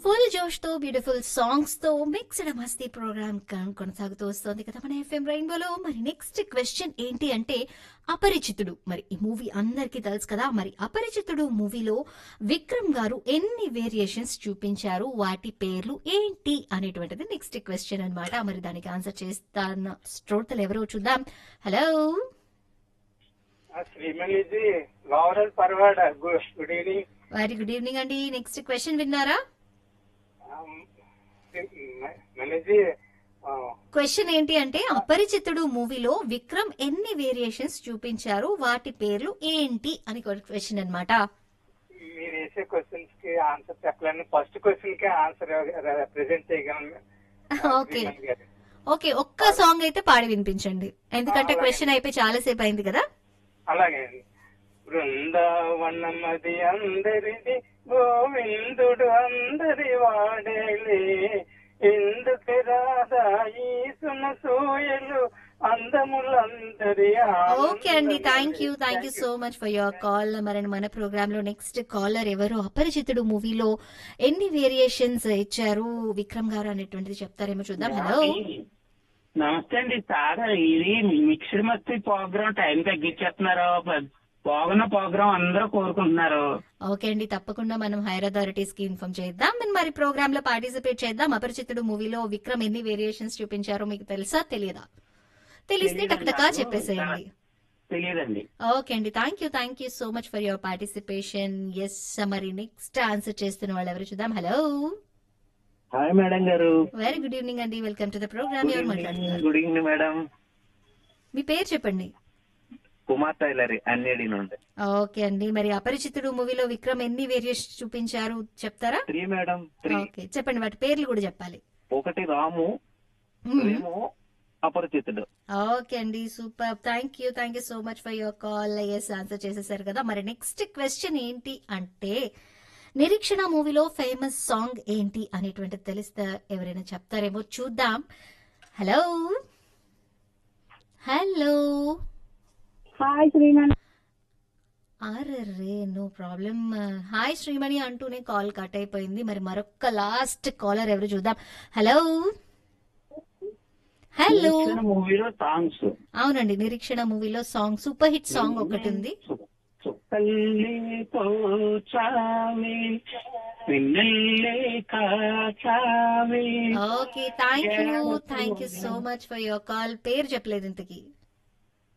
Full జోష్ తో beautiful songs తో మిక్స్డ్ మస్తీ ప్రోగ్రామ్ కొనసాగుతూ వస్తోంది కదా మన ఎఫ్ఎం రెయిన్బోలో మరి నెక్స్ట్ క్వశ్చన్ ఏంటి అంటే అపరిచితుడు మరి ఈ మూవీ అందరికీ తెలుసు కదా మరి అపరిచితుడు మూవీలో విక్రమ్ గారు ఎన్ని వేరియేషన్స్ చూపించారు వాటి పేర్లు ఏంటి అనేటువంటిది నెక్స్ట్ క్వశ్చన్ అన్నమాట మరి దానికి ఆన్సర్ చేస్తాన్న శ్రోతలు ఎవరో చూద్దాం హలో శ్రీమణిజీ లావరెల్ Parwada good good evening very good evening అండి నెక్స్ట్ క్వశ్చన్ విన్నారా మనీజీ క్వశ్చన్ ఏంటి అంటే అపరిచితుడు మూవీలో విక్రమ్ ఎన్ని వేరియేషన్స్ చూపించారు వాటి పేర్లు ఏంటి అని క్వశ్చన్ అన్నమాట మీరు వేసే క్వశ్చన్స్ కి ఆన్సర్ చెప్పలేను ఫస్ట్ క్వశ్చన్ కి ఆన్సర్ ప్రెజెంట్ చేయగలను ఓకే శ్రీమణి గారు. ఓకే ఒక్క సాంగ్ అయితే పాడి వినిపించండి ఎందుకంటే క్వశ్చన్ అయిపోయి చాలా సేపు అయింది కదా అలాగే అండి బృందావనమది అందరిది గోవిందుడు అందరి వాడేలే ఎందుకు రాదా ఈ సునసూయలు అందములందరి ఓకే అండి thank you thank you so much for your call మరి మన ప్రోగ్రామ్ లో నెక్స్ట్ కాలర్ ఎవరు అపరిచితుడు మూవీలో ఎన్ని వేరియేషన్స్ ఇచ్చారు విక్రమ్ గారు అనేటువంటిది చెప్తారేమో చూద్దాం హలో నమస్తే అండి సార్ ఇది మిక్స్డ్ మస్తీ ప్రోగ్రామ్ టైం తగ్గించేస్తున్నారు బాగున్న ప్రోగ్రామ్ అందరూ కోరుకుంటున్నారు ఓకే అండి తప్పకుండా మనం హైర్ అథారిటీస్ కి ఇన్ఫార్మ్ చేద్దాం మనం మరి ప్రోగ్రామ్ లో పార్టిసిపేట్ చేద్దాం అపరిచితుడు మూవీలో విక్రమ్ ఎన్ని వేరియేషన్స్ చూపించారో మీకు తెలుసా తెలియదా తెలిస్తే టక్టకా చెప్పేసేయండి తెలియదండి ఓకే అండి thank you thank you so much for your participation yes మరి నెక్స్ట్ ఆన్సర్ చేస్తున్న వాళ్ళు ఎవరు చూద్దాం హలో హాయ్ మేడం గారు వెరీ గుడ్ ఈవినింగ్ అండి వెల్కమ్ టు ద ప్రోగ్రామ్ ఎవరు మాట్లాడుతున్నారు గుడ్ ఈవినింగ్ మేడం మీ పేరు చెప్పండి కుమార్ టైలర్ అన్నేడి నుండి ఓకే అండి మరి అపరిచితుడు మూవీలో విక్రమ్ ఎన్ని వేరియేషన్స్ చూపించారు చెప్తారా త్రీ మేడం త్రీ ఓకే చెప్పండి వాటి పేర్లు కూడా చెప్పాలి ఒకటి రాము మ్మ్. ఏమో అపరిచితుడు ఓకే అండి super thank you thank you so much for your call yes answer చేసేసారు కదా మరి నెక్స్ట్ క్వశ్చన్ ఏంటి అంటే నిరీక్షణ మూవీలో ఫేమస్ సాంగ్ ఏంటి అనేటువంటిది తెలిస్తే ఎవరైనా చెప్తారేమో చూద్దాం హలో హలో హాయ్ శ్రీమణి అరే నో ప్రాబ్లం హాయ్ శ్రీమణి అంటూనే కాల్ కట్ అయిపోయింది మరి మరొక్క లాస్ట్ కాలర్ ఎవరు చూద్దాం హలో హలో మూవీలో సాంగ్స్ అవునండి నిరీక్షణ మూవీలో సాంగ్ సూపర్ హిట్ సాంగ్ ఒకటి ఉంది చుక్కల్లి పోచావి పిన్నెల్లే కాచావి okay thank you thank you so much for your call పేరు చెప్పలేదు ఇంతకి